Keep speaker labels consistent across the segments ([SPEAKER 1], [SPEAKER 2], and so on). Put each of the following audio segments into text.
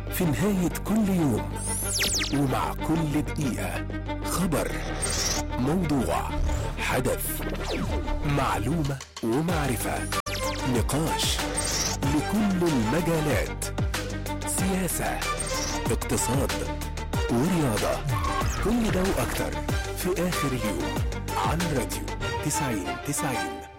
[SPEAKER 1] في نهاية كل يوم ومع كل دقيقة خبر موضوع حدث معلومة ومعرفة نقاش لكل المجالات سياسة اقتصاد ورياضة كل ده وأكتر في آخر اليوم على الراديو 90 90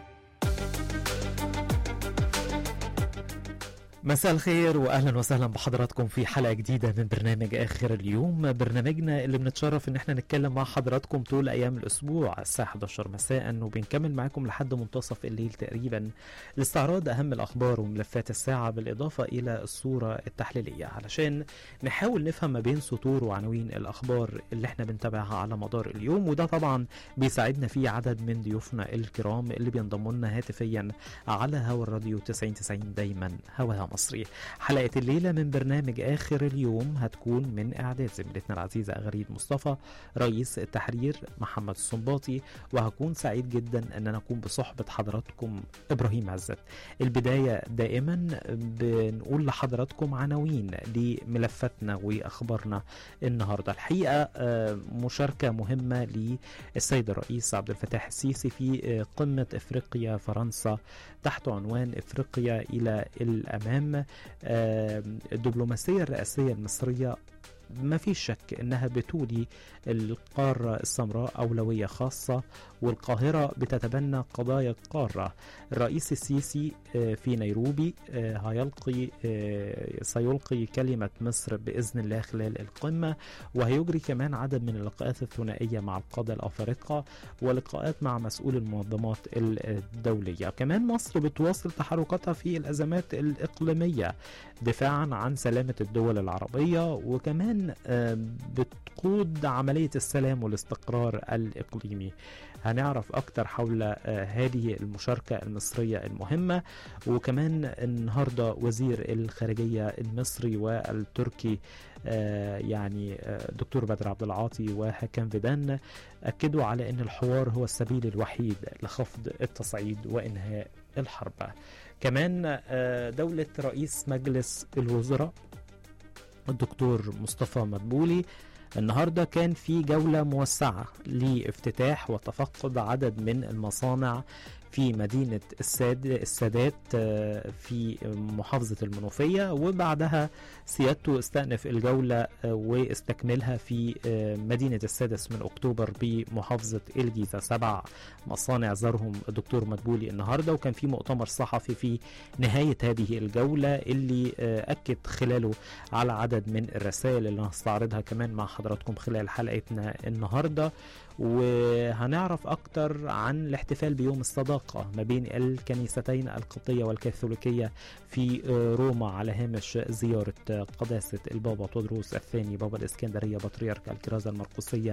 [SPEAKER 2] مساء الخير واهلا وسهلا بحضراتكم في حلقه جديده من برنامج اخر اليوم برنامجنا اللي بنتشرف ان احنا نتكلم مع حضراتكم طول ايام الاسبوع الساعه 11 مساء وبنكمل معاكم لحد منتصف الليل تقريبا لاستعراض اهم الاخبار وملفات الساعه بالاضافه الى الصوره التحليليه علشان نحاول نفهم ما بين سطور وعناوين الاخبار اللي احنا بنتابعها على مدار اليوم وده طبعا بيساعدنا فيه عدد من ضيوفنا الكرام اللي بينضموا لنا هاتفيا على هوا الراديو 90 90 دايما هواها مصري حلقة الليلة من برنامج آخر اليوم هتكون من إعداد زميلتنا العزيزة أغريد مصطفى رئيس التحرير محمد الصنباطي وهكون سعيد جدا أن أنا أكون بصحبة حضراتكم إبراهيم عزت البداية دائما بنقول لحضراتكم عناوين لملفاتنا وأخبارنا النهاردة الحقيقة آه، مشاركة مهمة للسيد الرئيس عبد الفتاح السيسي في آه، قمة إفريقيا فرنسا تحت عنوان إفريقيا إلى الأمام آه، الدبلوماسية الرئاسية المصرية ما في شك انها بتولي القارة السمراء اولوية خاصة والقاهرة بتتبنى قضايا القارة الرئيس السيسي آه، في نيروبي آه، هيلقي آه، سيلقي كلمة مصر بإذن الله خلال القمة وهيجري كمان عدد من اللقاءات الثنائية مع القادة الأفارقة ولقاءات مع مسؤول المنظمات الدولية كمان مصر بتواصل تحركاتها في الأزمات الإقليمية دفاعا عن سلامة الدول العربية وكمان آه، بتقود عملية السلام والاستقرار الإقليمي هنعرف أكتر حول آه، هذه المشاركة المصرية المهمة وكمان النهاردة وزير الخارجية المصري والتركي آه، يعني آه، دكتور بدر عبد العاطي وحكام فيدان أكدوا على أن الحوار هو السبيل الوحيد لخفض التصعيد وإنهاء الحرب كمان آه، دولة رئيس مجلس الوزراء الدكتور مصطفى مدبولي النهارده كان في جولة موسعة لافتتاح وتفقد عدد من المصانع في مدينة الساد السادات آه، في محافظة المنوفية وبعدها سيادته استأنف الجولة آه، واستكملها في آه، مدينة السادس من أكتوبر بمحافظة الجيزة سبع مصانع زارهم الدكتور مدبولي النهاردة وكان في مؤتمر صحفي في نهاية هذه الجولة اللي آه، أكد خلاله على عدد من الرسائل اللي هنستعرضها كمان مع حضراتكم خلال حلقتنا النهارده وهنعرف أكتر عن الاحتفال بيوم الصداقة ما بين الكنيستين القبطية والكاثوليكية في آه، روما على هامش زيارة آه، قداسة البابا تودروس الثاني بابا الإسكندرية بطريرك الكرازة المرقسية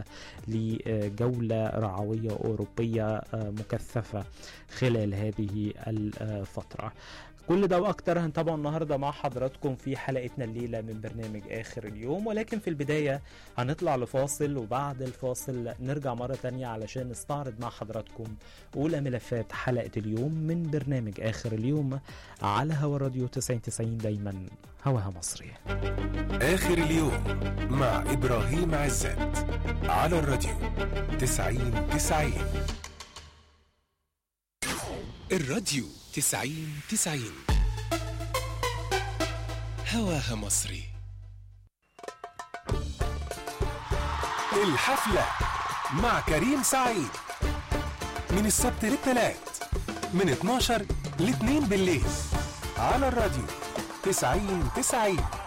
[SPEAKER 2] لجولة رعوية أوروبية آه، مكثفة خلال هذه الفترة كل ده واكتر هنتابعه النهارده مع حضراتكم في حلقتنا الليله من برنامج اخر اليوم ولكن في البدايه هنطلع لفاصل وبعد الفاصل نرجع مره تانية علشان نستعرض مع حضراتكم اولى ملفات حلقه اليوم من برنامج اخر اليوم على هوا الراديو 90 دايما هواها مصري
[SPEAKER 1] آخر اليوم مع إبراهيم عزت على الراديو 90 90 الراديو 90 90 هواها مصري الحفلة مع كريم سعيد من السبت للثلاث من 12 ل 2 بالليل على الراديو 90 90